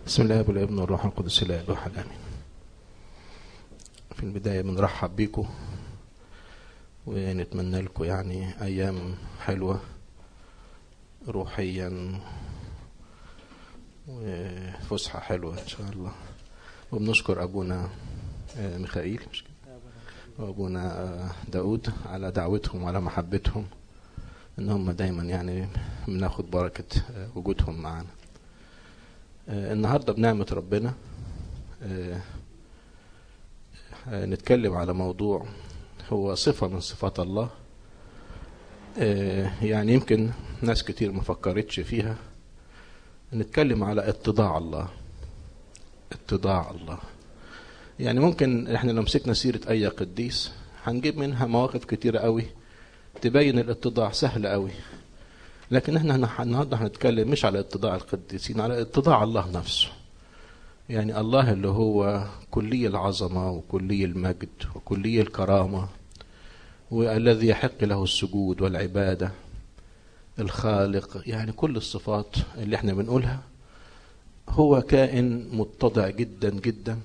بسم الله والابن والروح القدس لا اله الا امين في البدايه بنرحب بيكم ونتمنى لكم يعني ايام حلوه روحيا وفسحه حلوه ان شاء الله وبنشكر ابونا ميخائيل مش كده وابونا داود على دعوتهم وعلى محبتهم ان هم دايما يعني بناخد بركه وجودهم معانا النهارده بنعمه ربنا نتكلم على موضوع هو صفه من صفات الله يعني يمكن ناس كتير ما فكرتش فيها نتكلم على اتضاع الله اتضاع الله يعني ممكن احنا لو مسكنا سيره اي قديس هنجيب منها مواقف كتيره قوي تبين الاتضاع سهل قوي لكن احنا النهارده هنتكلم مش على اتضاع القديسين على اتضاع الله نفسه يعني الله اللي هو كلي العظمه وكلي المجد وكلي الكرامه والذي يحق له السجود والعباده الخالق يعني كل الصفات اللي احنا بنقولها هو كائن متضع جدا جدا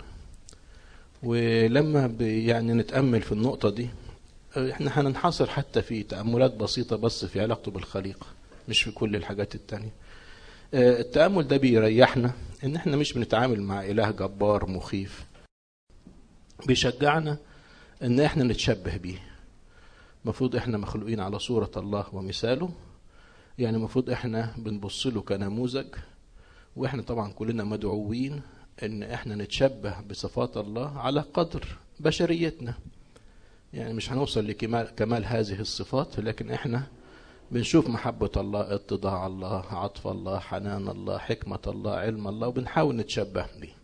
ولما يعني نتامل في النقطه دي احنا هننحصر حتى في تاملات بسيطه بس في علاقته بالخليقه مش في كل الحاجات التانية التامل ده بيريحنا ان احنا مش بنتعامل مع اله جبار مخيف بيشجعنا ان احنا نتشبه بيه المفروض احنا مخلوقين على صوره الله ومثاله يعني المفروض احنا بنبص له كنموذج واحنا طبعا كلنا مدعوين ان احنا نتشبه بصفات الله على قدر بشريتنا يعني مش هنوصل لكمال كمال هذه الصفات لكن احنا بنشوف محبة الله اتضاع الله عطف الله حنان الله حكمة الله علم الله وبنحاول نتشبه بيه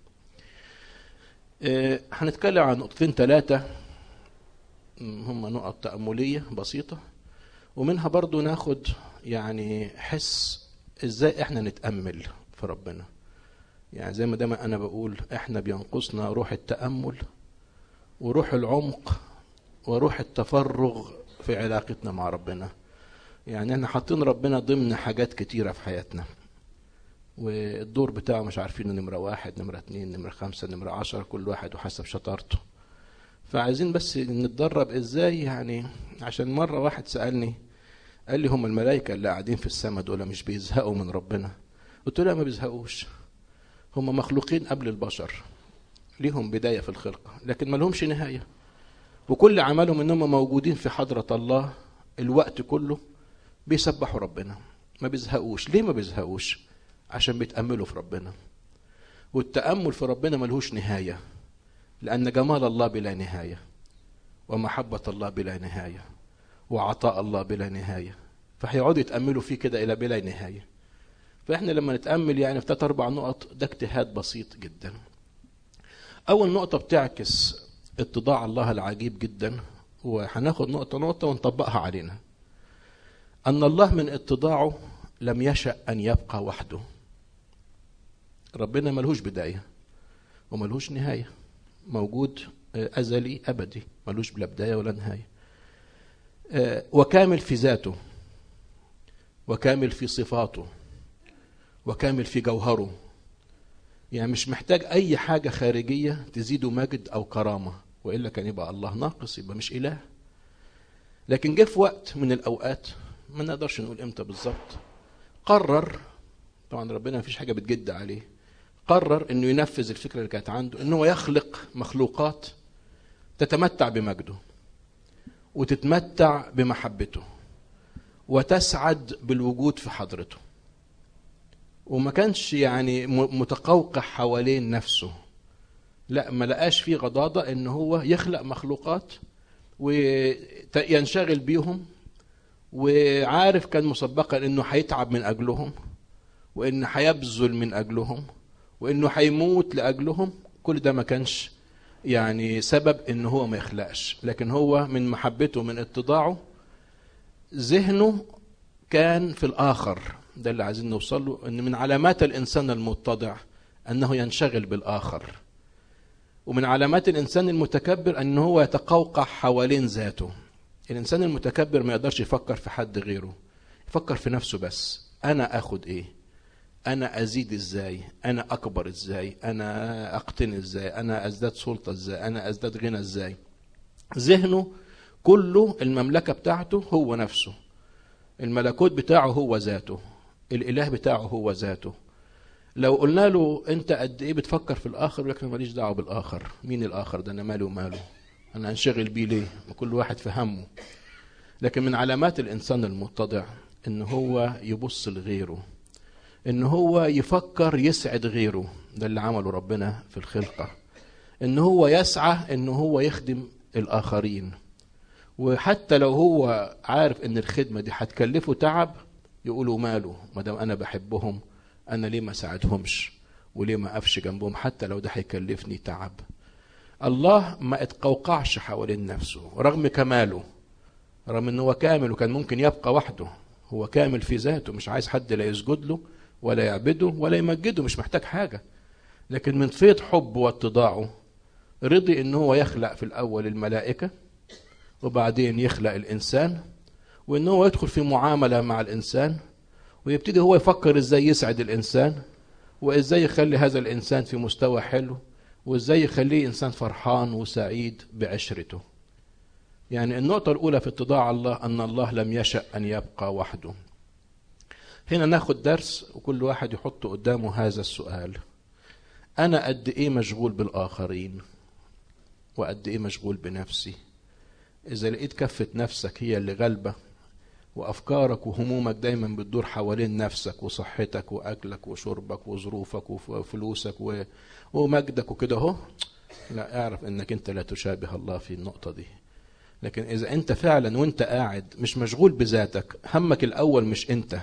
اه هنتكلم عن نقطتين ثلاثة هم نقط تأملية بسيطة ومنها برضو ناخد يعني حس ازاي احنا نتأمل في ربنا يعني زي ما دايما انا بقول احنا بينقصنا روح التأمل وروح العمق وروح التفرغ في علاقتنا مع ربنا يعني احنا حاطين ربنا ضمن حاجات كتيرة في حياتنا والدور بتاعه مش عارفينه نمرة واحد نمرة اتنين نمرة خمسة نمرة عشرة كل واحد وحسب شطارته فعايزين بس نتدرب ازاي يعني عشان مرة واحد سألني قال لي هم الملائكة اللي قاعدين في السماء دول مش بيزهقوا من ربنا قلت له ما بيزهقوش هم مخلوقين قبل البشر ليهم بداية في الخلقة لكن ما لهمش نهاية وكل عملهم انهم موجودين في حضرة الله الوقت كله بيسبحوا ربنا ما بيزهقوش ليه ما بيزهقوش عشان بيتأملوا في ربنا والتأمل في ربنا ملهوش نهاية لأن جمال الله بلا نهاية ومحبة الله بلا نهاية وعطاء الله بلا نهاية فهيقعدوا يتأملوا فيه كده إلى بلا نهاية فإحنا لما نتأمل يعني في ثلاث أربع نقط ده اجتهاد بسيط جدا أول نقطة بتعكس اتضاع الله العجيب جدا وهناخد نقطة نقطة ونطبقها علينا أن الله من اتضاعه لم يشأ أن يبقى وحده ربنا ملهوش بداية وملهوش نهاية موجود أزلي أبدي ملوش بلا بداية ولا نهاية وكامل في ذاته وكامل في صفاته وكامل في جوهره يعني مش محتاج أي حاجة خارجية تزيده مجد أو كرامة وإلا كان يبقى الله ناقص يبقى مش إله لكن جه في وقت من الأوقات ما نقدرش نقول إمتى بالظبط قرر طبعا ربنا مفيش حاجة بتجد عليه قرر انه ينفذ الفكره اللي كانت عنده انه يخلق مخلوقات تتمتع بمجده وتتمتع بمحبته وتسعد بالوجود في حضرته وما كانش يعني متقوقع حوالين نفسه لا ما لقاش فيه غضاضة ان هو يخلق مخلوقات وينشغل بيهم وعارف كان مسبقا انه هيتعب من اجلهم وان هيبذل من اجلهم وانه هيموت لاجلهم كل ده ما كانش يعني سبب ان هو ما يخلقش لكن هو من محبته من اتضاعه ذهنه كان في الاخر ده اللي عايزين نوصل له ان من علامات الانسان المتضع انه ينشغل بالاخر ومن علامات الانسان المتكبر ان هو يتقوقع حوالين ذاته الانسان المتكبر ما يقدرش يفكر في حد غيره يفكر في نفسه بس انا اخد ايه انا ازيد ازاي انا اكبر ازاي انا اقتني ازاي انا ازداد سلطه ازاي انا ازداد غنى ازاي ذهنه كله المملكه بتاعته هو نفسه الملكوت بتاعه هو ذاته الاله بتاعه هو ذاته لو قلنا له انت قد ايه بتفكر في الاخر يقول لك انا ماليش دعوه بالاخر مين الاخر ده انا مالي وماله انا انشغل بيه ليه كل واحد في همه لكن من علامات الانسان المتضع ان هو يبص لغيره ان هو يفكر يسعد غيره ده اللي عمله ربنا في الخلقه ان هو يسعى ان هو يخدم الاخرين وحتى لو هو عارف ان الخدمه دي هتكلفه تعب يقولوا ماله ما دام انا بحبهم انا ليه ما ساعدهمش وليه ما اقفش جنبهم حتى لو ده هيكلفني تعب الله ما اتقوقعش حوالين نفسه رغم كماله رغم ان هو كامل وكان ممكن يبقى وحده هو كامل في ذاته مش عايز حد لا يسجد له ولا يعبده ولا يمجده مش محتاج حاجة لكن من فيض حبه واتضاعه رضي ان هو يخلق في الاول الملائكة وبعدين يخلق الانسان وان هو يدخل في معاملة مع الانسان ويبتدي هو يفكر ازاي يسعد الانسان وازاي يخلي هذا الانسان في مستوى حلو وازاي يخليه انسان فرحان وسعيد بعشرته يعني النقطة الأولى في اتضاع الله أن الله لم يشأ أن يبقى وحده هنا ناخد درس وكل واحد يحط قدامه هذا السؤال أنا قد إيه مشغول بالآخرين وقد إيه مشغول بنفسي إذا لقيت كفة نفسك هي اللي غالبة وأفكارك وهمومك دايما بتدور حوالين نفسك وصحتك وأكلك وشربك وظروفك وفلوسك ومجدك وكده أهو لا اعرف انك انت لا تشابه الله في النقطة دي لكن اذا انت فعلا وانت قاعد مش مشغول بذاتك همك الاول مش انت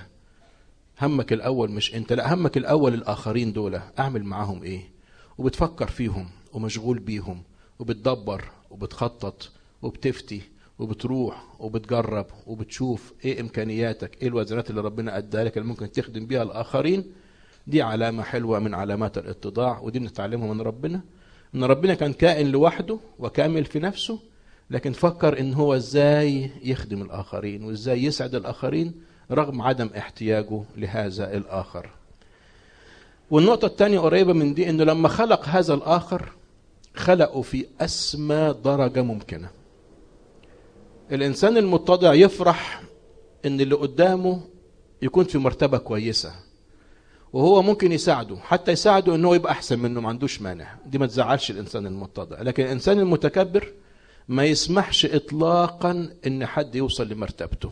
همك الاول مش انت لا همك الاول الاخرين دول اعمل معاهم ايه وبتفكر فيهم ومشغول بيهم وبتدبر وبتخطط وبتفتي وبتروح وبتجرب وبتشوف ايه امكانياتك ايه الوزنات اللي ربنا اداها لك اللي ممكن تخدم بيها الاخرين دي علامه حلوه من علامات الاتضاع ودي بنتعلمها من ربنا ان ربنا كان كائن لوحده وكامل في نفسه لكن فكر ان هو ازاي يخدم الاخرين وازاي يسعد الاخرين رغم عدم احتياجه لهذا الاخر والنقطة الثانية قريبة من دي انه لما خلق هذا الاخر خلقه في اسمى درجة ممكنة الانسان المتضع يفرح ان اللي قدامه يكون في مرتبة كويسة وهو ممكن يساعده حتى يساعده ان هو يبقى احسن منه ما عندوش مانع دي ما تزعلش الانسان المتضع لكن الانسان المتكبر ما يسمحش اطلاقا ان حد يوصل لمرتبته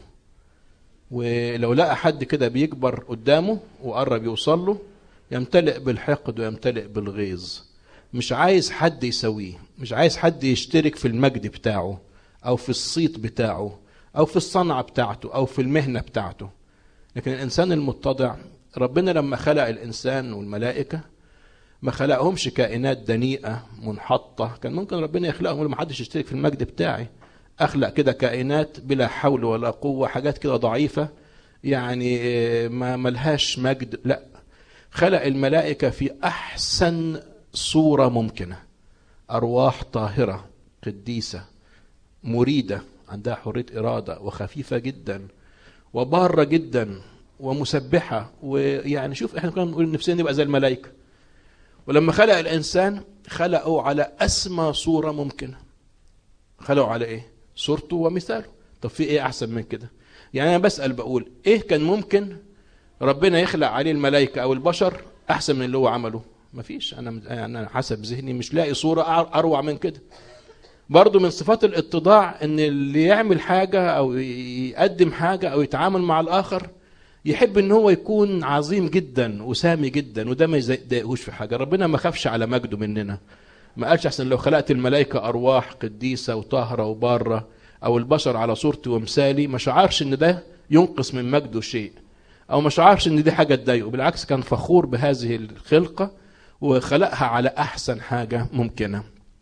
ولو لقى حد كده بيكبر قدامه وقرب يوصل له يمتلئ بالحقد ويمتلئ بالغيظ مش عايز حد يسويه مش عايز حد يشترك في المجد بتاعه او في الصيت بتاعه او في الصنعه بتاعته او في المهنه بتاعته لكن الانسان المتضع ربنا لما خلق الانسان والملائكه ما خلقهمش كائنات دنيئه منحطه كان ممكن ربنا يخلقهم وما حدش يشترك في المجد بتاعي اخلق كده كائنات بلا حول ولا قوه حاجات كده ضعيفه يعني ما ملهاش مجد لا خلق الملائكه في احسن صوره ممكنه ارواح طاهره قديسه مريده عندها حريه اراده وخفيفه جدا وباره جدا ومسبحه ويعني شوف احنا كنا بنقول نفسنا نبقى زي الملائكه ولما خلق الانسان خلقه على اسمى صوره ممكنه خلقه على ايه صورته ومثاله طب في ايه احسن من كده يعني انا بسال بقول ايه كان ممكن ربنا يخلق عليه الملائكه او البشر احسن من اللي هو عمله مفيش انا يعني انا حسب ذهني مش لاقي صوره اروع من كده برضه من صفات الاتضاع ان اللي يعمل حاجه او يقدم حاجه او يتعامل مع الاخر يحب ان هو يكون عظيم جدا وسامي جدا وده ما يضايقهوش في حاجه ربنا ما خافش على مجده مننا ما قالش احسن لو خلقت الملائكه ارواح قديسه وطاهره وباره او البشر على صورتي ومثالي ما شعرش ان ده ينقص من مجده شيء او ما شعرش ان دي حاجه تضايقه بالعكس كان فخور بهذه الخلقه وخلقها على احسن حاجه ممكنه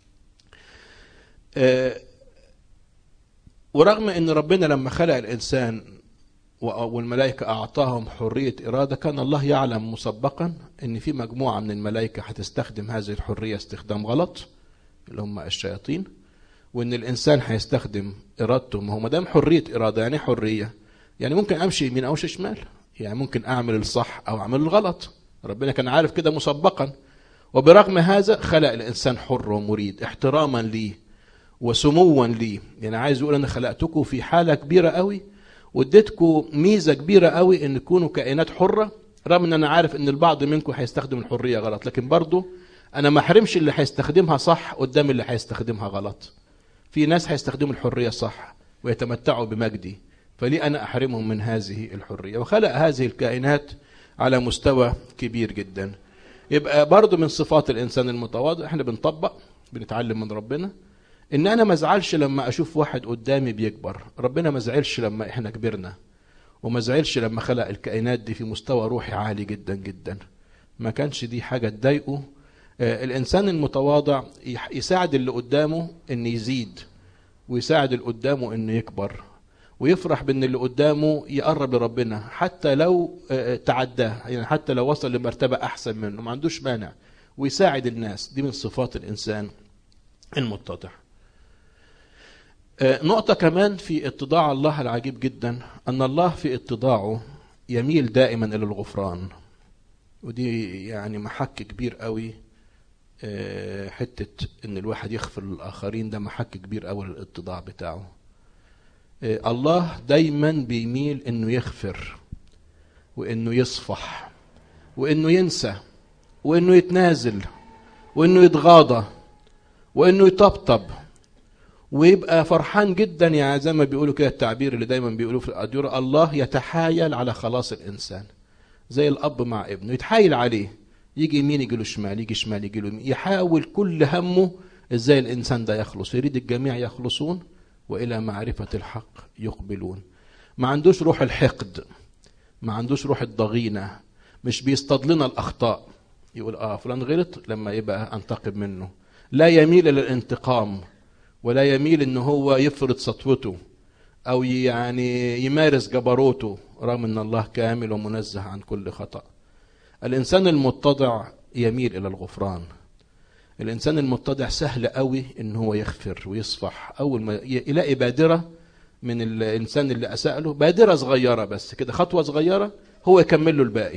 أه ورغم ان ربنا لما خلق الانسان والملائكة أعطاهم حرية إرادة كان الله يعلم مسبقا أن في مجموعة من الملائكة هتستخدم هذه الحرية استخدام غلط اللي هم الشياطين وأن الإنسان هيستخدم إرادته ما هو ما دام حرية إرادة يعني حرية يعني ممكن أمشي يمين أو شمال يعني ممكن أعمل الصح أو أعمل الغلط ربنا كان عارف كده مسبقا وبرغم هذا خلق الانسان حر ومريد احتراما ليه وسموا ليه يعني عايز يقول انا خلقتكم في حاله كبيره قوي واديتكم ميزه كبيره قوي ان تكونوا كائنات حره رغم ان انا عارف ان البعض منكم هيستخدم الحريه غلط لكن برضو انا ما احرمش اللي هيستخدمها صح قدام اللي هيستخدمها غلط في ناس هيستخدموا الحريه صح ويتمتعوا بمجدي فليه انا احرمهم من هذه الحريه وخلق هذه الكائنات على مستوى كبير جدا يبقى برضو من صفات الانسان المتواضع احنا بنطبق بنتعلم من ربنا ان انا ما ازعلش لما اشوف واحد قدامي بيكبر ربنا ما زعلش لما احنا كبرنا وما زعلش لما خلق الكائنات دي في مستوى روحي عالي جدا جدا ما كانش دي حاجه تضايقه آه الانسان المتواضع يساعد اللي قدامه ان يزيد ويساعد اللي قدامه انه يكبر ويفرح بان اللي قدامه يقرب لربنا حتى لو آه تعداه يعني حتى لو وصل لمرتبه احسن منه ما عندوش مانع ويساعد الناس دي من صفات الانسان المتضع نقطة كمان في اتضاع الله العجيب جدا أن الله في اتضاعه يميل دائما إلى الغفران ودي يعني محك كبير قوي حتة إن الواحد يغفر للآخرين ده محك كبير قوي للاتضاع بتاعه الله دايما بيميل إنه يغفر وإنه يصفح وإنه ينسى وإنه يتنازل وإنه يتغاضى وإنه يطبطب ويبقى فرحان جدا يعني زي ما بيقولوا كده التعبير اللي دايما بيقولوه في الأديرة الله يتحايل على خلاص الإنسان زي الأب مع ابنه يتحايل عليه يجي يمين يجي له شمال يجي شمال يجي له يمين يحاول كل همه ازاي الإنسان ده يخلص يريد الجميع يخلصون وإلى معرفة الحق يقبلون ما عندوش روح الحقد ما عندوش روح الضغينة مش بيصطاد الأخطاء يقول اه فلان غلط لما يبقى انتقم منه لا يميل الى الانتقام ولا يميل ان هو يفرض سطوته او يعني يمارس جبروته رغم ان الله كامل ومنزه عن كل خطا الانسان المتضع يميل الى الغفران الانسان المتضع سهل قوي ان هو يغفر ويصفح اول ما يلاقي بادره من الانسان اللي اساء له بادره صغيره بس كده خطوه صغيره هو يكمل له الباقي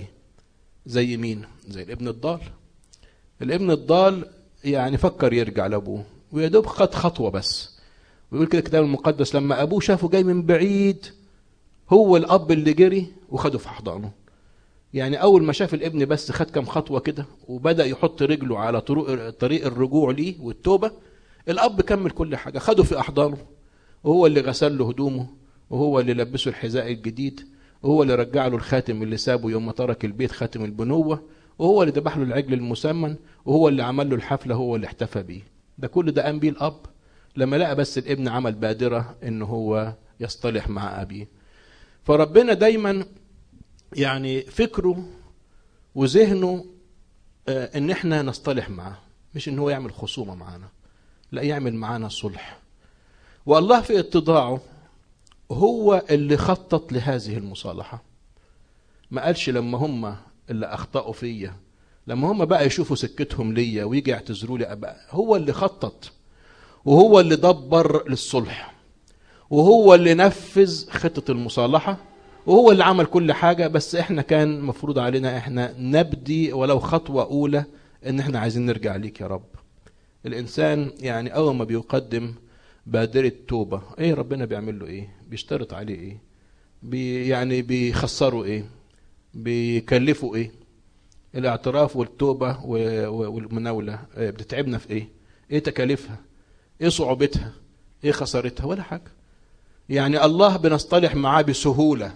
زي مين زي الابن الضال الابن الضال يعني فكر يرجع لابوه ويا دوب خد خطوه بس ويقول كده الكتاب المقدس لما ابوه شافه جاي من بعيد هو الاب اللي جري وخده في احضانه يعني اول ما شاف الابن بس خد كام خطوه كده وبدا يحط رجله على طرق طريق الرجوع ليه والتوبه الاب كمل كل حاجه خده في احضانه وهو اللي غسل له هدومه وهو اللي لبسه الحذاء الجديد وهو اللي رجع له الخاتم اللي سابه يوم ما ترك البيت خاتم البنوه وهو اللي ذبح له العجل المسمن وهو اللي عمل له الحفله هو اللي احتفى بيه ده كل ده قام بيه الاب لما لقى بس الابن عمل بادره ان هو يصطلح مع ابيه فربنا دايما يعني فكره وذهنه آه ان احنا نصطلح معاه مش ان هو يعمل خصومه معانا لا يعمل معانا صلح والله في اتضاعه هو اللي خطط لهذه المصالحه ما قالش لما هم اللي اخطاوا فيا لما هم بقى يشوفوا سكتهم ليا ويجي يعتذروا لي أبقى هو اللي خطط وهو اللي دبر للصلح وهو اللي نفذ خطة المصالحة وهو اللي عمل كل حاجة بس احنا كان مفروض علينا احنا نبدي ولو خطوة أولى ان احنا عايزين نرجع ليك يا رب الإنسان يعني أول ما بيقدم بادرة توبة ايه ربنا بيعمل له ايه بيشترط عليه ايه بي يعني بيخسره ايه بيكلفه ايه الاعتراف والتوبة والمناولة بتتعبنا في ايه ايه تكاليفها ايه صعوبتها ايه خسارتها ولا حاجة يعني الله بنصطلح معاه بسهولة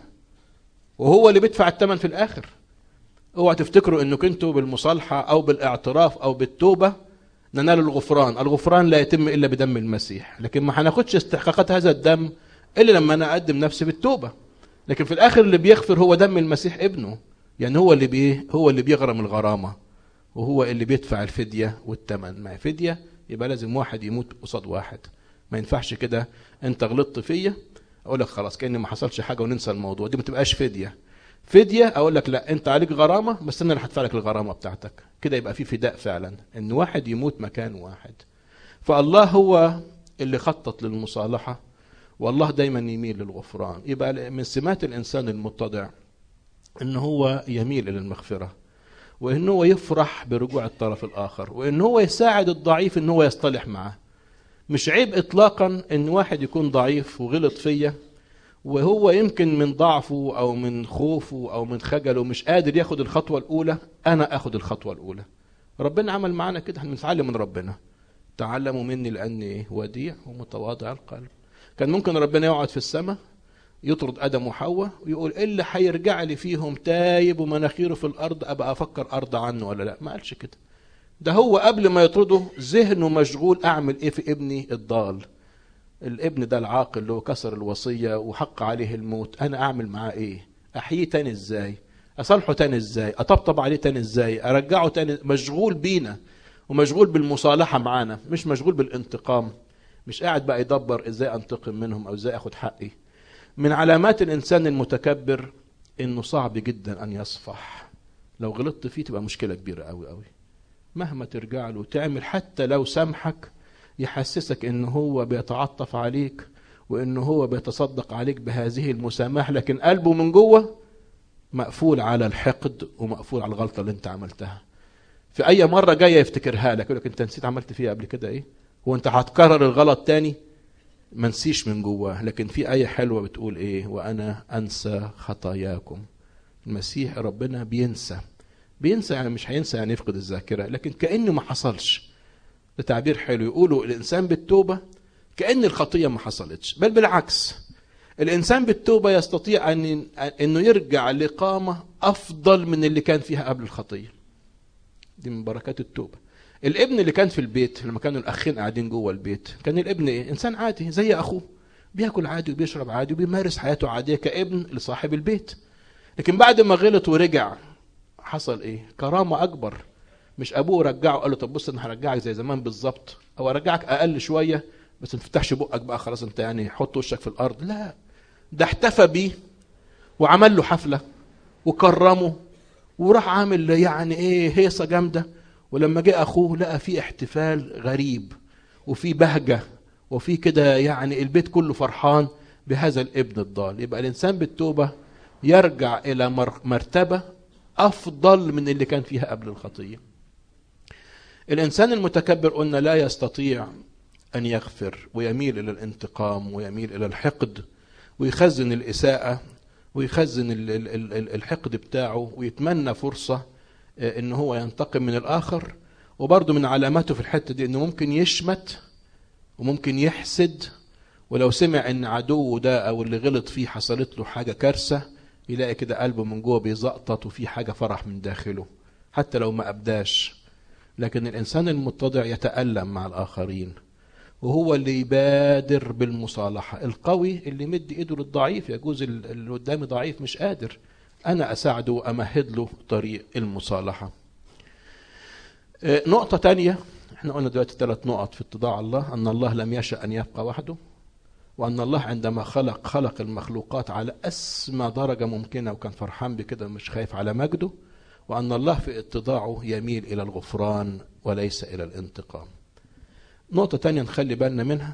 وهو اللي بيدفع الثمن في الاخر اوعى تفتكروا انكم انتوا بالمصالحة او بالاعتراف او بالتوبة ننال الغفران الغفران لا يتم الا بدم المسيح لكن ما هناخدش استحقاقات هذا الدم الا لما انا اقدم نفسي بالتوبة لكن في الاخر اللي بيغفر هو دم المسيح ابنه يعني هو اللي بيه هو اللي بيغرم الغرامة وهو اللي بيدفع الفدية والثمن ما فدية يبقى لازم واحد يموت قصاد واحد ما ينفعش كده انت غلطت فيا اقول لك خلاص كأن ما حصلش حاجة وننسى الموضوع دي ما تبقاش فدية فدية اقول لك لا انت عليك غرامة بس انا اللي هدفع لك الغرامة بتاعتك كده يبقى في فداء فعلا ان واحد يموت مكان واحد فالله هو اللي خطط للمصالحة والله دايما يميل للغفران يبقى من سمات الانسان المتضع ان هو يميل الى المغفره وان هو يفرح برجوع الطرف الاخر وان هو يساعد الضعيف ان هو يصطلح معاه مش عيب اطلاقا ان واحد يكون ضعيف وغلط فيا وهو يمكن من ضعفه او من خوفه او من خجله مش قادر ياخد الخطوه الاولى انا اخد الخطوه الاولى ربنا عمل معانا كده احنا بنتعلم من ربنا تعلموا مني لاني وديع ومتواضع القلب كان ممكن ربنا يقعد في السماء يطرد ادم وحواء ويقول ايه اللي هيرجع لي فيهم تايب ومناخيره في الارض ابقى افكر ارضى عنه ولا لا ما قالش كده ده هو قبل ما يطرده ذهنه مشغول اعمل ايه في ابني الضال الابن ده العاقل اللي هو كسر الوصيه وحق عليه الموت انا اعمل معاه ايه احييه تاني ازاي اصالحه تاني ازاي اطبطب عليه تاني ازاي ارجعه تاني مشغول بينا ومشغول بالمصالحه معانا مش مشغول بالانتقام مش قاعد بقى يدبر ازاي انتقم منهم او ازاي اخد حقي من علامات الانسان المتكبر انه صعب جدا ان يصفح لو غلطت فيه تبقى مشكله كبيره قوي قوي مهما ترجع له وتعمل حتى لو سامحك يحسسك ان هو بيتعطف عليك وان هو بيتصدق عليك بهذه المسامحه لكن قلبه من جوه مقفول على الحقد ومقفول على الغلطه اللي انت عملتها في اي مره جايه يفتكرها لك يقول لك انت نسيت عملت فيها قبل كده ايه هو انت هتكرر الغلط تاني ما نسيش من جواه لكن في آية حلوة بتقول إيه وأنا أنسى خطاياكم المسيح ربنا بينسى بينسى يعني مش هينسى يعني يفقد الذاكرة لكن كأنه ما حصلش ده تعبير حلو يقولوا الإنسان بالتوبة كأن الخطية ما حصلتش بل بالعكس الإنسان بالتوبة يستطيع أن أنه يرجع لقامة أفضل من اللي كان فيها قبل الخطية دي من بركات التوبة الابن اللي كان في البيت لما كانوا الاخين قاعدين جوه البيت كان الابن ايه انسان عادي زي اخوه بياكل عادي وبيشرب عادي وبيمارس حياته عاديه كابن لصاحب البيت لكن بعد ما غلط ورجع حصل ايه كرامه اكبر مش ابوه رجعه قال له طب بص انا هرجعك زي زمان بالظبط او ارجعك اقل شويه بس ما تفتحش بقك بقى خلاص انت يعني حط وشك في الارض لا ده احتفى بيه وعمل له حفله وكرمه وراح عامل يعني ايه هيصه جامده ولما جه اخوه لقى في احتفال غريب وفي بهجه وفي كده يعني البيت كله فرحان بهذا الابن الضال يبقى الانسان بالتوبه يرجع الى مرتبه افضل من اللي كان فيها قبل الخطيه الانسان المتكبر قلنا لا يستطيع ان يغفر ويميل الى الانتقام ويميل الى الحقد ويخزن الاساءه ويخزن الحقد بتاعه ويتمنى فرصه ان هو ينتقم من الاخر وبرضه من علاماته في الحته دي انه ممكن يشمت وممكن يحسد ولو سمع ان عدوه ده او اللي غلط فيه حصلت له حاجه كارثه يلاقي كده قلبه من جوه بيزقطط وفي حاجه فرح من داخله حتى لو ما ابداش لكن الانسان المتضع يتالم مع الاخرين وهو اللي يبادر بالمصالحه القوي اللي يمد ايده للضعيف يجوز اللي قدامي ضعيف مش قادر أنا أساعده وأمهد له طريق المصالحة نقطة تانية احنا قلنا دلوقتي ثلاث نقط في اتضاع الله أن الله لم يشأ أن يبقى وحده وأن الله عندما خلق خلق المخلوقات على أسمى درجة ممكنة وكان فرحان بكده مش خايف على مجده وأن الله في اتضاعه يميل إلى الغفران وليس إلى الانتقام نقطة تانية نخلي بالنا منها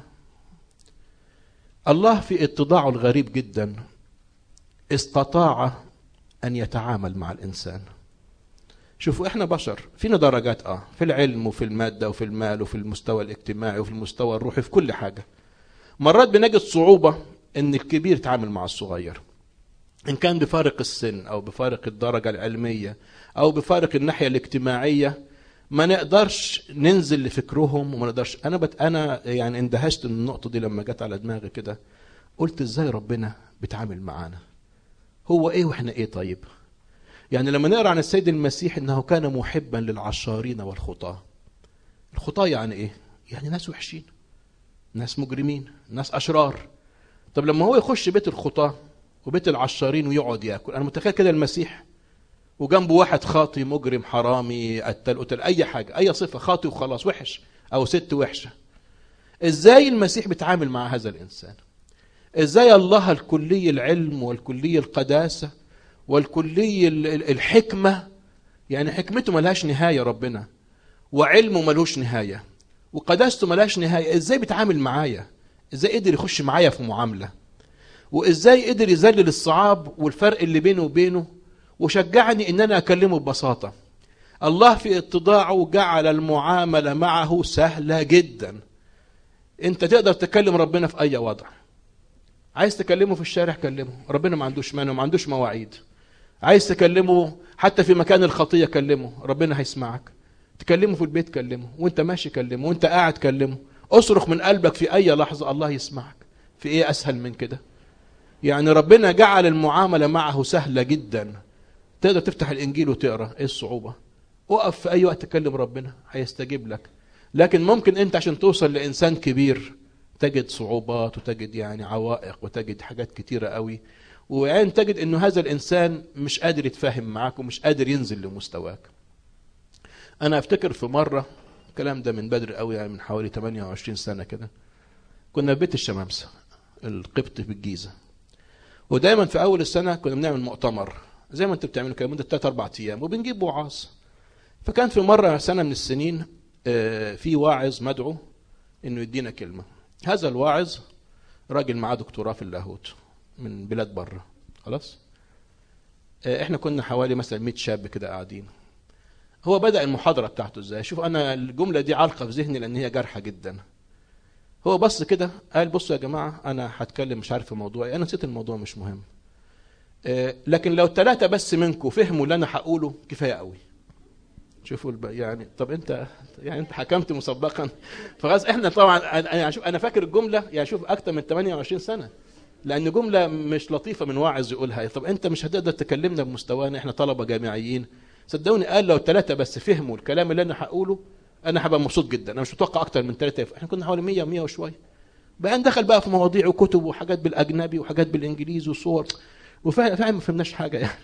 الله في اتضاعه الغريب جدا استطاع أن يتعامل مع الإنسان شوفوا احنا بشر فينا درجات اه في العلم وفي المادة وفي المال وفي المستوى الاجتماعي وفي المستوى الروحي في كل حاجة مرات بنجد صعوبة ان الكبير يتعامل مع الصغير ان كان بفارق السن او بفارق الدرجة العلمية او بفارق الناحية الاجتماعية ما نقدرش ننزل لفكرهم وما نقدرش انا بت انا يعني اندهشت من النقطة دي لما جت على دماغي كده قلت ازاي ربنا بيتعامل معانا هو ايه واحنا ايه طيب يعني لما نقرا عن السيد المسيح انه كان محبا للعشارين والخطاه الخطاه يعني ايه يعني ناس وحشين ناس مجرمين ناس اشرار طب لما هو يخش بيت الخطاه وبيت العشارين ويقعد ياكل انا متخيل كده المسيح وجنبه واحد خاطي مجرم حرامي قتل قتل اي حاجه اي صفه خاطي وخلاص وحش او ست وحشه ازاي المسيح بيتعامل مع هذا الانسان ازاي الله الكلي العلم والكلي القداسه والكلي الحكمه يعني حكمته ملهاش نهايه ربنا وعلمه ملوش نهايه وقداسته ملهاش نهايه ازاي بيتعامل معايا ازاي قدر يخش معايا في معامله وازاي قدر يذلل الصعاب والفرق اللي بينه وبينه وشجعني ان انا اكلمه ببساطه الله في اتضاعه جعل المعامله معه سهله جدا انت تقدر تكلم ربنا في اي وضع عايز تكلمه في الشارع كلمه ربنا ما عندوش مانع وما عندوش مواعيد عايز تكلمه حتى في مكان الخطيه كلمه ربنا هيسمعك تكلمه في البيت كلمه وانت ماشي كلمه وانت قاعد كلمه اصرخ من قلبك في اي لحظه الله يسمعك في ايه اسهل من كده يعني ربنا جعل المعامله معه سهله جدا تقدر تفتح الانجيل وتقرا ايه الصعوبه اقف في اي وقت تكلم ربنا هيستجيب لك لكن ممكن انت عشان توصل لانسان كبير تجد صعوبات وتجد يعني عوائق وتجد حاجات كتيره قوي وعين تجد انه هذا الانسان مش قادر يتفاهم معاك ومش قادر ينزل لمستواك انا افتكر في مره الكلام ده من بدري قوي يعني من حوالي 28 سنه كده كنا في بيت الشمامسه القبط في الجيزه ودايما في اول السنه كنا بنعمل مؤتمر زي ما انتوا بتعملوا كده مده 3 4 ايام وبنجيب وعاظ فكان في مره سنه من السنين في واعظ مدعو انه يدينا كلمه هذا الواعظ راجل معاه دكتوراه في اللاهوت من بلاد بره خلاص احنا كنا حوالي مثلا 100 شاب كده قاعدين هو بدا المحاضره بتاعته ازاي شوف انا الجمله دي عالقه في ذهني لان هي جارحه جدا هو بص كده قال بصوا يا جماعه انا هتكلم مش عارف في موضوع انا نسيت الموضوع مش مهم لكن لو ثلاثه بس منكم فهموا اللي انا هقوله كفايه قوي شوفوا الب... يعني طب انت يعني انت حكمت مسبقا فخلاص احنا طبعا انا شوف انا فاكر الجمله يعني شوف اكتر من 28 سنه لان جمله مش لطيفه من واعظ يقولها طب انت مش هتقدر تكلمنا بمستوانا احنا طلبه جامعيين صدقوني قال لو ثلاثه بس فهموا الكلام اللي انا هقوله انا هبقى مبسوط جدا انا مش متوقع اكتر من ثلاثه احنا كنا حوالي 100 100 وشويه بقى دخل بقى في مواضيع وكتب وحاجات بالاجنبي وحاجات بالانجليزي وصور وفعلا ما فهمناش حاجه يعني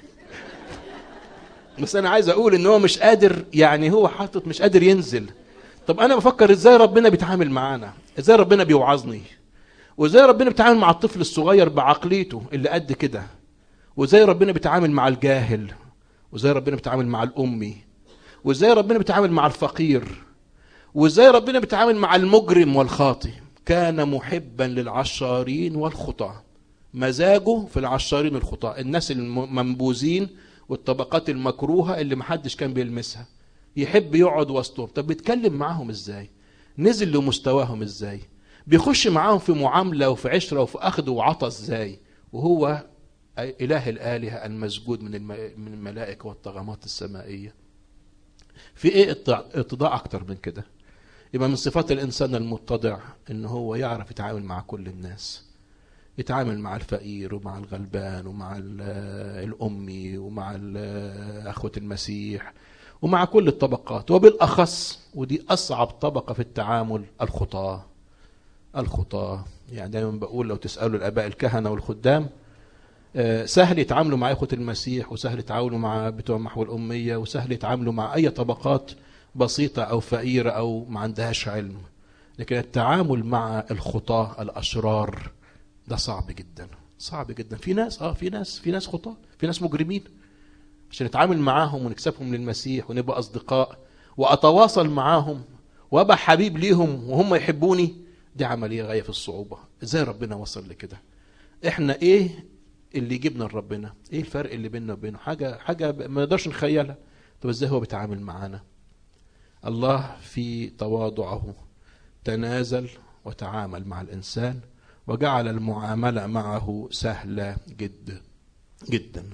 بس انا عايز اقول ان هو مش قادر يعني هو حاطط مش قادر ينزل طب انا بفكر ازاي ربنا بيتعامل معانا ازاي ربنا بيوعظني وازاي ربنا بيتعامل مع الطفل الصغير بعقليته اللي قد كده وازاي ربنا بيتعامل مع الجاهل وازاي ربنا بيتعامل مع الامي وازاي ربنا بيتعامل مع الفقير وازاي ربنا بيتعامل مع المجرم والخاطي كان محبا للعشارين والخطاه مزاجه في العشارين والخطاه الناس المنبوذين والطبقات المكروهة اللي محدش كان بيلمسها يحب يقعد وسطهم طب بيتكلم معاهم ازاي نزل لمستواهم ازاي بيخش معاهم في معاملة وفي عشرة وفي أخذ وعطى ازاي وهو إله الآلهة المسجود من من الملائكة والطغمات السمائية في ايه اتضاع اكتر من كده يبقى من صفات الانسان المتضع ان هو يعرف يتعامل مع كل الناس يتعامل مع الفقير ومع الغلبان ومع الأمي ومع أخوة المسيح ومع كل الطبقات وبالأخص ودي أصعب طبقة في التعامل الخطاة الخطاة يعني دايما بقول لو تسألوا الآباء الكهنة والخدام سهل يتعاملوا مع إخوة المسيح وسهل يتعاملوا مع بتوع محو الأمية وسهل يتعاملوا مع أي طبقات بسيطة أو فقيرة أو ما عندهاش علم لكن التعامل مع الخطاة الأشرار ده صعب جدا صعب جدا في ناس اه في ناس في ناس خطاة في ناس مجرمين عشان نتعامل معاهم ونكسبهم للمسيح ونبقى اصدقاء واتواصل معاهم وابقى حبيب ليهم وهم يحبوني دي عمليه غايه في الصعوبه ازاي ربنا وصل لكده احنا ايه اللي يجيبنا لربنا ايه الفرق اللي بيننا وبينه حاجه حاجه ما نقدرش نخيلها طب ازاي هو بيتعامل معانا الله في تواضعه تنازل وتعامل مع الانسان وجعل المعاملة معه سهلة جدا جدا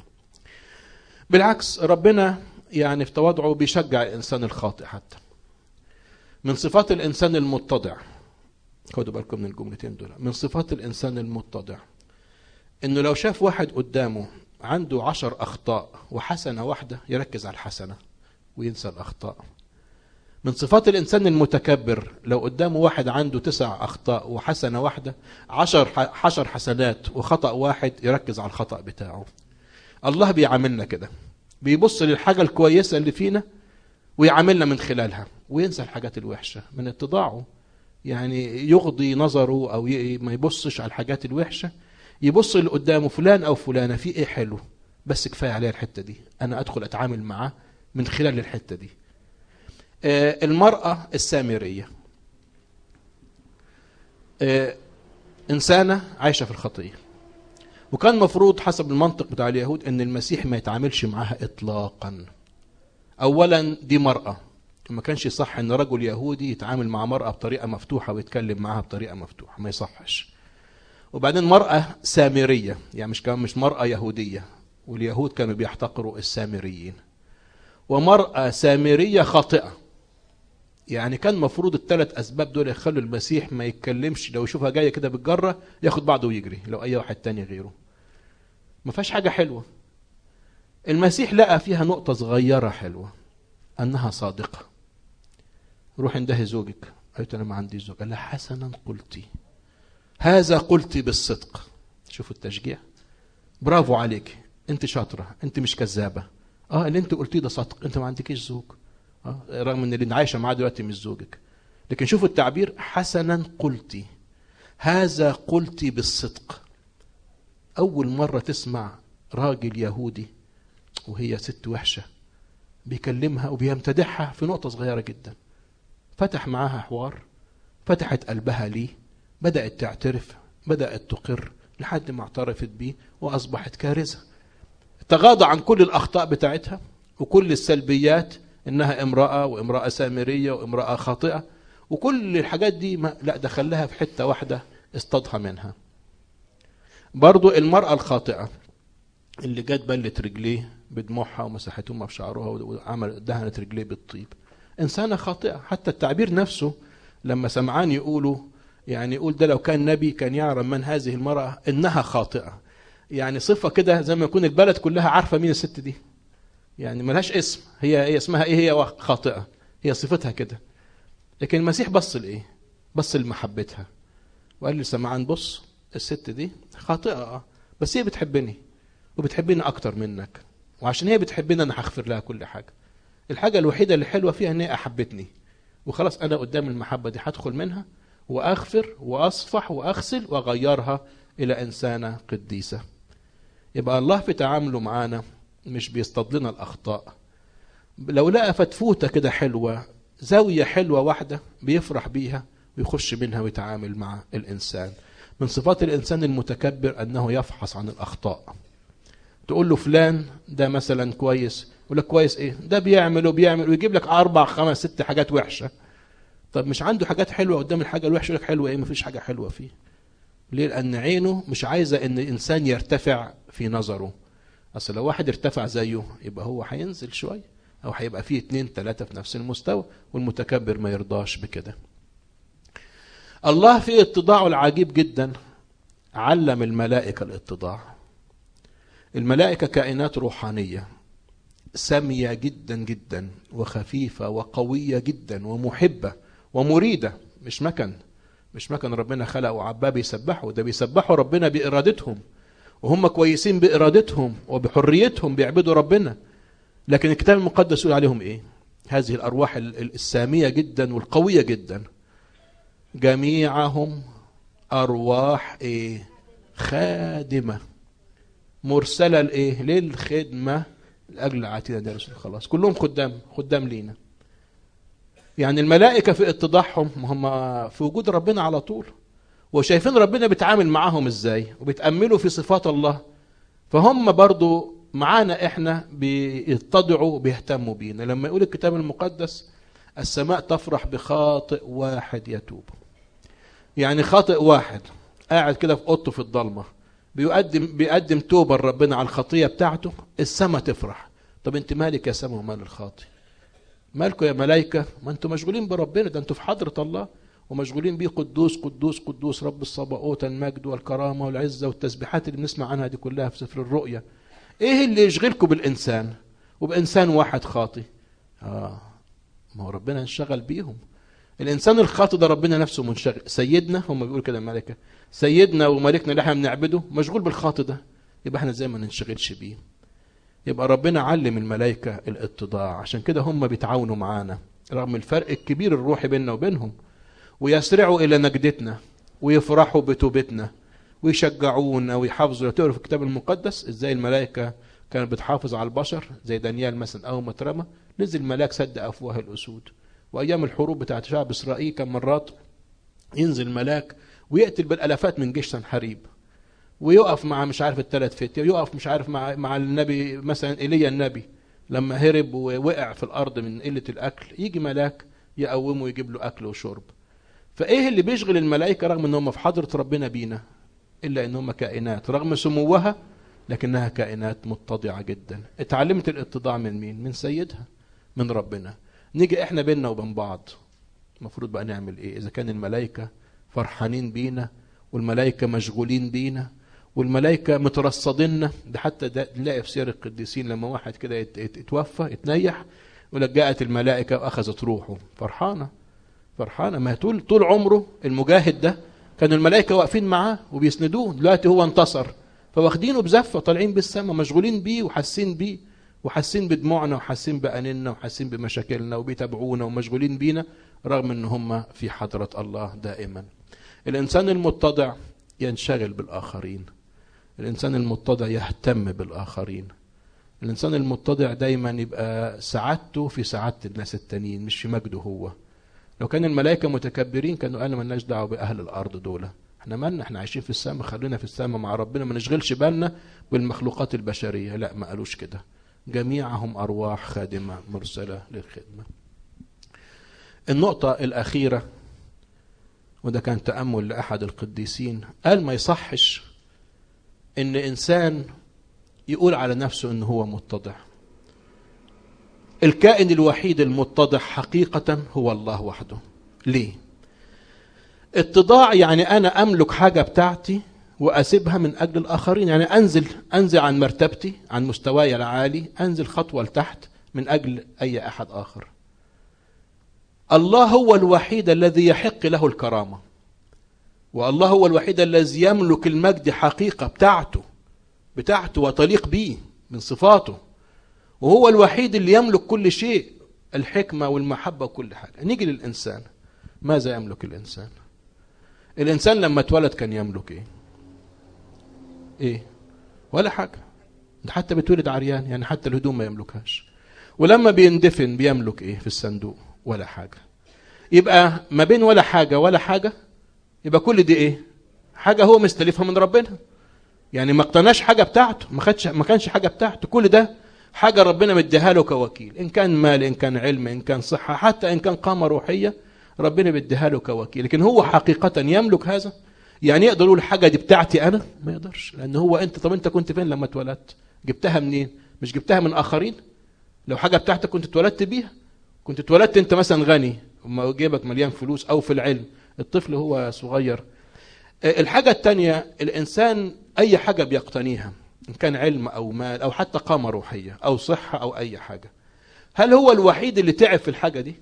بالعكس ربنا يعني في تواضعه بيشجع الإنسان الخاطئ حتى من صفات الإنسان المتضع خدوا بالكم من الجملتين دول من صفات الإنسان المتضع إنه لو شاف واحد قدامه عنده عشر أخطاء وحسنة واحدة يركز على الحسنة وينسى الأخطاء من صفات الإنسان المتكبر لو قدامه واحد عنده تسع أخطاء وحسنة واحدة عشر, عشر حسنات وخطأ واحد يركز على الخطأ بتاعه الله بيعاملنا كده بيبص للحاجة الكويسة اللي فينا ويعاملنا من خلالها وينسى الحاجات الوحشة من اتضاعه يعني يغضي نظره أو ما يبصش على الحاجات الوحشة يبص اللي قدامه فلان أو فلانة في إيه حلو بس كفاية عليها الحتة دي أنا أدخل أتعامل معاه من خلال الحتة دي المرأة السامرية إنسانة عايشة في الخطية وكان مفروض حسب المنطق بتاع اليهود أن المسيح ما يتعاملش معها إطلاقا اولا دي مرأة ما كانش صح ان رجل يهودي يتعامل مع مرأة بطريقة مفتوحة ويتكلم معها بطريقة مفتوحة ما يصحش وبعدين مرأة سامرية يعني مش كمان مش مرأة يهودية واليهود كانوا بيحتقروا السامريين ومرأة سامرية خاطئة يعني كان مفروض الثلاث اسباب دول يخلوا المسيح ما يتكلمش لو يشوفها جايه كده بالجره ياخد بعضه ويجري لو اي واحد تاني غيره ما فيهاش حاجه حلوه المسيح لقى فيها نقطه صغيره حلوه انها صادقه روح انده زوجك قالت انا ما عندي زوج قال لها حسنا قلتي هذا قلتي بالصدق شوفوا التشجيع برافو عليك انت شاطره انت مش كذابه اه اللي انت قلتيه ده صدق انت ما عندكيش زوج اه رغم ان اللي عايشه معاه دلوقتي مش زوجك لكن شوفوا التعبير حسنا قلتي هذا قلتي بالصدق اول مره تسمع راجل يهودي وهي ست وحشه بيكلمها وبيمتدحها في نقطه صغيره جدا فتح معاها حوار فتحت قلبها ليه بدات تعترف بدات تقر لحد ما اعترفت بيه واصبحت كارثه تغاضى عن كل الاخطاء بتاعتها وكل السلبيات انها امراه وامراه سامريه وامراه خاطئه وكل الحاجات دي ما لا دخلها في حته واحده اصطادها منها برضو المراه الخاطئه اللي جت بلت رجليه بدموعها ومسحتهما بشعرها وعمل دهنت رجليه بالطيب انسانه خاطئه حتى التعبير نفسه لما سمعان يقولوا يعني يقول ده لو كان نبي كان يعرف من هذه المراه انها خاطئه يعني صفه كده زي ما يكون البلد كلها عارفه مين الست دي يعني ملهاش اسم هي هي اسمها ايه هي خاطئه هي صفتها كده لكن المسيح بص لايه بص لمحبتها وقال لي سمعان بص الست دي خاطئه اه بس هي بتحبني وبتحبني اكتر منك وعشان هي بتحبني انا هغفر لها كل حاجه الحاجه الوحيده اللي حلوه فيها ان هي احبتني وخلاص انا قدام المحبه دي هدخل منها واغفر واصفح واغسل واغيرها الى انسانه قديسه يبقى الله في تعامله معانا مش بيصطاد لنا الاخطاء لو لقى فتفوته كده حلوه زاويه حلوه واحده بيفرح بيها ويخش منها ويتعامل مع الانسان من صفات الانسان المتكبر انه يفحص عن الاخطاء تقول له فلان ده مثلا كويس يقول لك كويس ايه ده بيعمل وبيعمل ويجيب لك اربع خمس ست حاجات وحشه طب مش عنده حاجات حلوه قدام الحاجه الوحشه يقول لك حلوه ايه مفيش حاجه حلوه فيه ليه لان عينه مش عايزه ان الانسان يرتفع في نظره اصل لو واحد ارتفع زيه يبقى هو هينزل شويه او هيبقى فيه اتنين تلاته في نفس المستوى والمتكبر ما يرضاش بكده الله في اتضاعه العجيب جدا علم الملائكه الاتضاع الملائكه كائنات روحانيه ساميه جدا جدا وخفيفه وقويه جدا ومحبه ومريده مش مكن مش مكن ربنا خلق وعباه بيسبحوا ده بيسبحوا ربنا بارادتهم وهم كويسين بارادتهم وبحريتهم بيعبدوا ربنا لكن الكتاب المقدس يقول عليهم ايه هذه الارواح الساميه جدا والقويه جدا جميعهم ارواح ايه خادمه مرسله لايه للخدمه لاجل عتيده ده رسول خلاص كلهم خدام خدام لينا يعني الملائكه في اتضاعهم هم في وجود ربنا على طول وشايفين ربنا بيتعامل معاهم ازاي وبيتاملوا في صفات الله فهم برضو معانا احنا بيتضعوا وبيهتموا بينا لما يقول الكتاب المقدس السماء تفرح بخاطئ واحد يتوب يعني خاطئ واحد قاعد كده في اوضته في الضلمه بيقدم بيقدم توبه لربنا على الخطيه بتاعته السماء تفرح طب انت مالك يا سماء ومال الخاطئ مالكم يا ملائكه ما انتم مشغولين بربنا ده انتم في حضره الله ومشغولين بيه قدوس قدوس قدوس رب الصباؤوت المجد والكرامه والعزه والتسبيحات اللي بنسمع عنها دي كلها في سفر الرؤيا ايه اللي يشغلكم بالانسان وبانسان واحد خاطي اه ما هو ربنا انشغل بيهم الانسان الخاطئ ده ربنا نفسه منشغل سيدنا هم بيقولوا كده الملائكه سيدنا وملكنا اللي احنا بنعبده مشغول بالخاطئ ده يبقى احنا زي ما ننشغلش بيه يبقى ربنا علم الملائكه الاتضاع عشان كده هم بيتعاونوا معانا رغم الفرق الكبير الروحي بيننا وبينهم ويسرعوا الى نجدتنا ويفرحوا بتوبتنا ويشجعونا ويحافظوا لو تقروا في الكتاب المقدس ازاي الملائكه كانت بتحافظ على البشر زي دانيال مثلا اول ما اترمى نزل ملاك سد افواه الاسود وايام الحروب بتاعت شعب اسرائيل كان مرات ينزل ملاك ويقتل بالالافات من جيش سنحريب ويقف مع مش عارف الثلاث فتية ويقف مش عارف مع مع النبي مثلا ايليا النبي لما هرب ووقع في الارض من قله الاكل يجي ملاك يقومه ويجيب له اكل وشرب فايه اللي بيشغل الملائكه رغم ان هم في حضره ربنا بينا الا ان هم كائنات رغم سموها لكنها كائنات متضعه جدا اتعلمت الاتضاع من مين من سيدها من ربنا نيجي احنا بينا وبين بعض المفروض بقى نعمل ايه اذا كان الملائكه فرحانين بينا والملائكه مشغولين بينا والملائكه مترصديننا ده حتى ده نلاقي في سير القديسين لما واحد كده يتوفى يتنيح يقول لك جاءت الملائكه واخذت روحه فرحانه فرحانه ما طول طول عمره المجاهد ده كانوا الملائكه واقفين معاه وبيسندوه دلوقتي هو انتصر فواخدينه بزفه طالعين بالسما مشغولين بيه وحاسين بيه وحاسين بدموعنا وحاسين بأننا وحاسين بمشاكلنا وبيتابعونا ومشغولين بينا رغم ان هم في حضرة الله دائما الانسان المتضع ينشغل بالاخرين الانسان المتضع يهتم بالاخرين الانسان المتضع دايما يبقى سعادته في سعاده الناس التانيين مش في مجده هو لو كان الملائكه متكبرين كانوا قالوا مالناش دعوه باهل الارض دول احنا مالنا احنا عايشين في السماء خلينا في السماء مع ربنا ما نشغلش بالنا بالمخلوقات البشريه لا ما قالوش كده جميعهم ارواح خادمه مرسله للخدمه النقطه الاخيره وده كان تامل لاحد القديسين قال ما يصحش ان انسان يقول على نفسه ان هو متضع الكائن الوحيد المتضع حقيقه هو الله وحده ليه اتضاع يعني انا املك حاجه بتاعتي واسيبها من اجل الاخرين يعني انزل انزل عن مرتبتي عن مستواي العالي انزل خطوه لتحت من اجل اي احد اخر الله هو الوحيد الذي يحق له الكرامه والله هو الوحيد الذي يملك المجد حقيقه بتاعته بتاعته وتليق به من صفاته وهو الوحيد اللي يملك كل شيء الحكمه والمحبه وكل حاجه نيجي للانسان ماذا يملك الانسان الانسان لما اتولد كان يملك ايه ايه ولا حاجه ده حتى بيتولد عريان يعني حتى الهدوم ما يملكهاش ولما بيندفن بيملك ايه في الصندوق ولا حاجه يبقى ما بين ولا حاجه ولا حاجه يبقى كل دي ايه حاجه هو مستلفها من ربنا يعني ما اقتناش حاجه بتاعته ما خدش ما كانش حاجه بتاعته كل ده حاجه ربنا مديها له كوكيل ان كان مال ان كان علم ان كان صحه حتى ان كان قامه روحيه ربنا بيديها له كوكيل لكن هو حقيقه يملك هذا يعني يقدر يقول الحاجه دي بتاعتي انا ما يقدرش لان هو انت طب انت كنت فين لما اتولدت جبتها منين مش جبتها من اخرين لو حاجه بتاعتك كنت اتولدت بيها كنت اتولدت انت مثلا غني وما جيبك مليان فلوس او في العلم الطفل هو صغير الحاجة الثانية الإنسان أي حاجة بيقتنيها إن كان علم أو مال أو حتى قامة روحية أو صحة أو أي حاجة هل هو الوحيد اللي تعب في الحاجة دي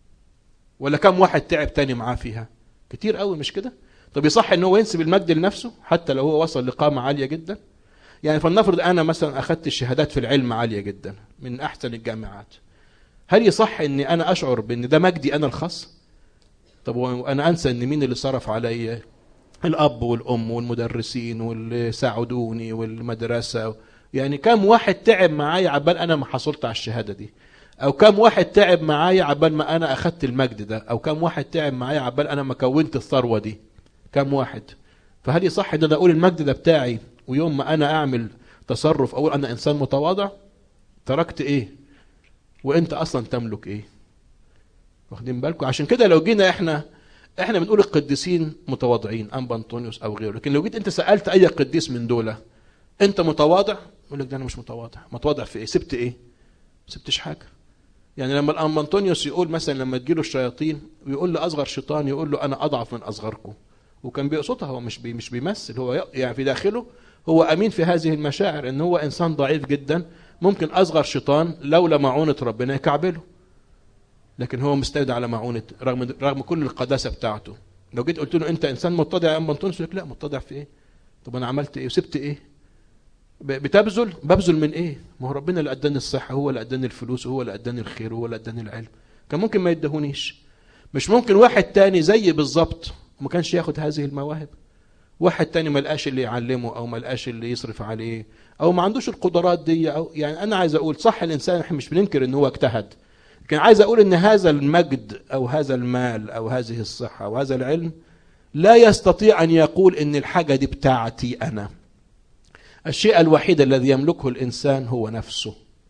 ولا كم واحد تعب تاني معاه فيها كتير قوي مش كده طب يصح ان هو ينسب المجد لنفسه حتى لو هو وصل لقامة عالية جدا يعني فلنفرض انا مثلا اخذت الشهادات في العلم عالية جدا من احسن الجامعات هل يصح اني انا اشعر بان ده مجدي انا الخاص طب وانا انسى ان مين اللي صرف عليا الاب والام والمدرسين واللي ساعدوني والمدرسه يعني كم واحد تعب معايا عبال انا ما حصلت على الشهاده دي او كم واحد تعب معايا عبال ما انا اخدت المجد ده او كم واحد تعب معايا عبال انا ما كونت الثروه دي كم واحد فهل يصح ان انا اقول المجد ده بتاعي ويوم ما انا اعمل تصرف اقول انا انسان متواضع تركت ايه وانت اصلا تملك ايه واخدين بالكم عشان كده لو جينا احنا احنا بنقول القديسين متواضعين انبا انطونيوس او غيره لكن لو جيت انت سالت اي قديس من دول انت متواضع يقول لك ده انا مش متواضع متواضع في ايه سبت ايه ما سبتش حاجه يعني لما الانبا انطونيوس يقول مثلا لما تجيله الشياطين ويقول لاصغر شيطان يقول له انا اضعف من اصغركم وكان بيقصدها هو مش بي مش بيمثل هو يعني في داخله هو امين في هذه المشاعر ان هو انسان ضعيف جدا ممكن اصغر شيطان لولا معونه ربنا يكعبله لكن هو مستند على معونة رغم رغم كل القداسة بتاعته لو جيت قلت له انت انسان متضع يا ام انطونيوس يقول لك لا متضع في ايه طب انا عملت ايه وسبت ايه بتبذل ببذل من ايه ما هو ربنا اللي اداني الصحة هو اللي اداني الفلوس هو اللي اداني الخير هو اللي اداني العلم كان ممكن ما يدهونيش مش ممكن واحد تاني زي بالظبط وما كانش ياخد هذه المواهب واحد تاني ما لقاش اللي يعلمه او ما لقاش اللي يصرف عليه او ما عندوش القدرات دي او يعني انا عايز اقول صح الانسان احنا مش بننكر ان هو اجتهد لكن عايز اقول ان هذا المجد او هذا المال او هذه الصحه او هذا العلم لا يستطيع ان يقول ان الحاجه دي بتاعتي انا الشيء الوحيد الذي يملكه الانسان هو نفسه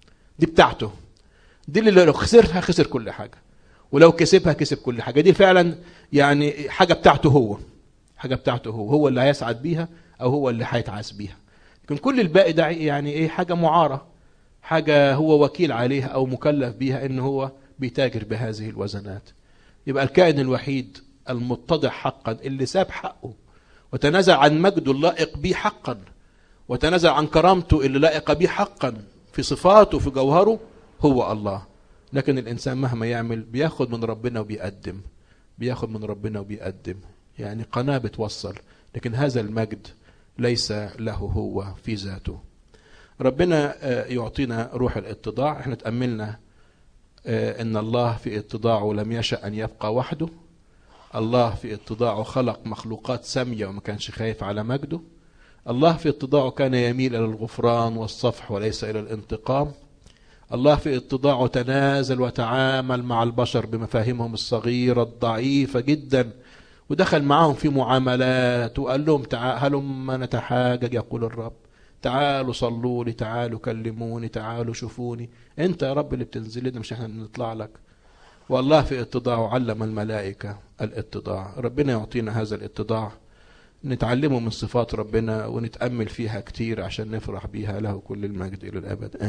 دي بتاعته دي اللي لو خسرها خسر كل حاجه ولو كسبها كسب كل حاجه دي فعلا يعني حاجه بتاعته هو حاجه بتاعته هو هو اللي هيسعد بيها او هو اللي هيتعاس بيها لكن كل الباقي ده يعني ايه حاجه معاره حاجه هو وكيل عليها او مكلف بيها ان هو بيتاجر بهذه الوزنات يبقى الكائن الوحيد المتضع حقا اللي ساب حقه وتنازل عن مجده اللائق به حقا وتنازل عن كرامته اللي لائقه به حقا في صفاته في جوهره هو الله لكن الانسان مهما يعمل بياخد من ربنا وبيقدم بياخد من ربنا وبيقدم يعني قناه بتوصل لكن هذا المجد ليس له هو في ذاته ربنا يعطينا روح الاتضاع احنا تأملنا ان الله في اتضاعه لم يشأ ان يبقى وحده الله في اتضاعه خلق مخلوقات سامية وما كانش خايف على مجده الله في اتضاعه كان يميل الى الغفران والصفح وليس الى الانتقام الله في اتضاعه تنازل وتعامل مع البشر بمفاهيمهم الصغيرة الضعيفة جدا ودخل معهم في معاملات وقال لهم تعالوا نتحاجج يقول الرب تعالوا صلوا لي تعالوا كلموني تعالوا شوفوني انت يا رب اللي بتنزل لنا مش احنا بنطلع لك والله في اتضاعه علم الملائكة الاتضاع ربنا يعطينا هذا الاتضاع نتعلمه من صفات ربنا ونتأمل فيها كتير عشان نفرح بيها له كل المجد إلى الأبد